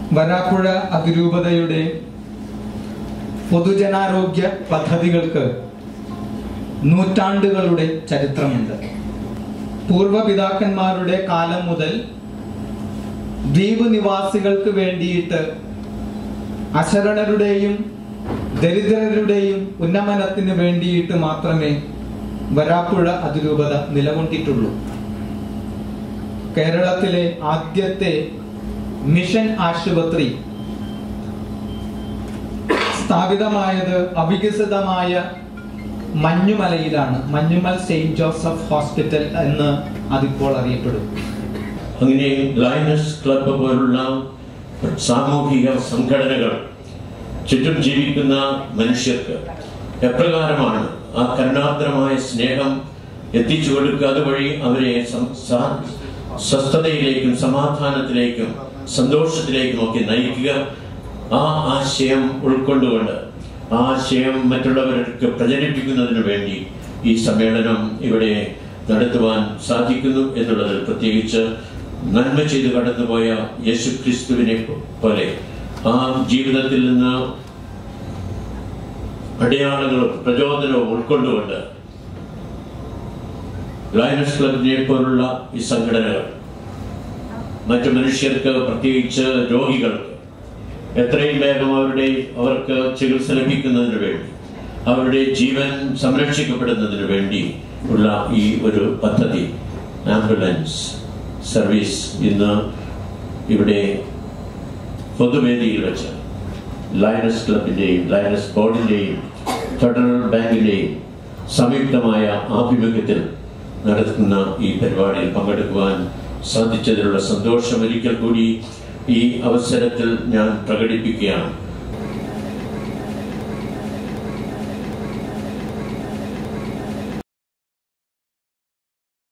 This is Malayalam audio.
വരാപ്പുഴ അതിരൂപതയുടെ പൊതുജനാരോഗ്യ പദ്ധതികൾക്ക് നൂറ്റാണ്ടുകളുടെ ചരിത്രമുണ്ട് പൂർവപിതാക്കന്മാരുടെ കാലം മുതൽ ദ്വീപ് നിവാസികൾക്ക് വേണ്ടിയിട്ട് അശരണരുടെയും ദരിദ്രരുടെയും ഉന്നമനത്തിന് വേണ്ടിയിട്ട് മാത്രമേ വരാപ്പുഴ അതിരൂപത നിലകൊണ്ടിട്ടുള്ളൂ കേരളത്തിലെ ആദ്യത്തെ മിഷൻ ആശുപത്രി സ്ഥാപിതമായത് അവികസിതമായ മഞ്ഞുമലയിലാണ് മഞ്ഞുമൽ സെയിന്റ് ജോസഫ് ഹോസ്പിറ്റൽ എന്ന് അതിപ്പോൾ അറിയപ്പെടും അങ്ങനെ ലയനസ് ക്ലബ്ബ് പോലുള്ള സാമൂഹിക സംഘടനകൾ ചുറ്റും ജീവിക്കുന്ന മനുഷ്യർക്ക് എപ്രകാരമാണ് ആ കരുണാർദ്രമായ സ്നേഹം എത്തിച്ചു കൊടുക്കുക അതുവഴി അവരെ സം- സ- സ്വസ്ഥതയിലേക്കും സമാധാനത്തിലേക്കും സന്തോഷത്തിലേക്കും ഒക്കെ നയിക്കുക ആ ആശയം ഉൾക്കൊണ്ടുകൊണ്ട് ആ ആശയം മറ്റുള്ളവർക്ക് പ്രചരിപ്പിക്കുന്നതിന് വേണ്ടി ഈ സമ്മേളനം ഇവിടെ നടത്തുവാൻ സാധിക്കുന്നു എന്നുള്ളതിൽ പ്രത്യേകിച്ച് നന്മ ചെയ്ത് കടന്നുപോയ യേശു ക്രിസ്തുവിനെ പോലെ ആ ജീവിതത്തിൽ നിന്ന് അടയാളങ്ങളും പ്രചോദനവും ഉൾക്കൊണ്ടുകൊണ്ട് ലയനസ് ക്ലബിനെ പോലുള്ള ഈ സംഘടനകൾ മറ്റു മനുഷ്യർക്ക് പ്രത്യേകിച്ച് രോഗികൾക്ക് എത്രയും വേഗം അവരുടെ അവർക്ക് ചികിത്സ ലഭിക്കുന്നതിന് വേണ്ടി അവരുടെ ജീവൻ സംരക്ഷിക്കപ്പെടുന്നതിന് വേണ്ടി ഉള്ള ഈ ഒരു പദ്ധതി ആംബുലൻസ് സർവീസ് ഇന്ന് ഇവിടെ പൊതുവേദിയിൽ വെച്ച് ലയനസ് ക്ലബിൻ്റെയും ലയനസ് ബോർഡിൻ്റെയും ഫെഡറൽ ബാങ്കിൻ്റെയും സംയുക്തമായ ആഭിമുഖ്യത്തിൽ നടത്തുന്ന ഈ പരിപാടിയിൽ പങ്കെടുക്കുവാൻ സാധിച്ചതിലുള്ള സന്തോഷം ഒരിക്കൽ കൂടി ഈ അവസരത്തിൽ ഞാൻ പ്രകടിപ്പിക്കുകയാണ്